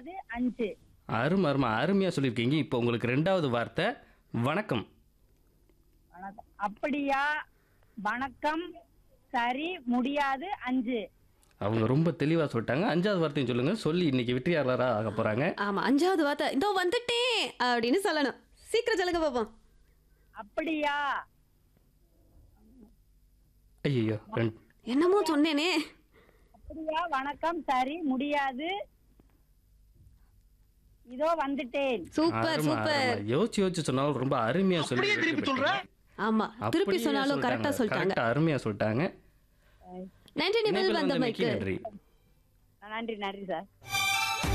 முடியாது அஞ்சு அருமை அருமை அருமையாக சொல்லியிருக்கீங்க இப்போ உங்களுக்கு ரெண்டாவது வார்த்தை வணக்கம் வணக்கம் அப்படியா வணக்கம் சரி முடியாது அஞ்சு அவங்க ரொம்ப தெளிவாக சொல்லிட்டாங்க அஞ்சாவது வார்த்தையும் சொல்லுங்கள் சொல்லி இன்னைக்கு வெற்றியாளராக ஆக போகிறாங்க ஆமா அஞ்சாவது வார்த்தை இதோ வந்துட்டேன் அப்படின்னு சொல்லணும் சீக்கிரம் சொல்லுங்க பாப்போம் அப்படியா ஐயோ ரெண்டு என்னமோ சொன்னேனே அப்படியா வணக்கம் சரி முடியாது இதோ வந்துட்டேன் சூப்பர் அருமை, சூப்பர் அருமை. யோசிச்சு யோசிச்சு சொன்னாலும் ரொம்ப அருமையாக சொல்லி வெற்றி பெற்றீங்க. ஆமா திருப்பி அப்படியே சொன்னாலும் கரெக்டா சொல்லிட்டாங்க கரெக்டா அருமையா சொல்லிட்டாங்க நன்றி நிபில் இணைப்பில் வந்தமைக்கு வந்தமைக்கு நன்றி நன்றி நன்றி சார்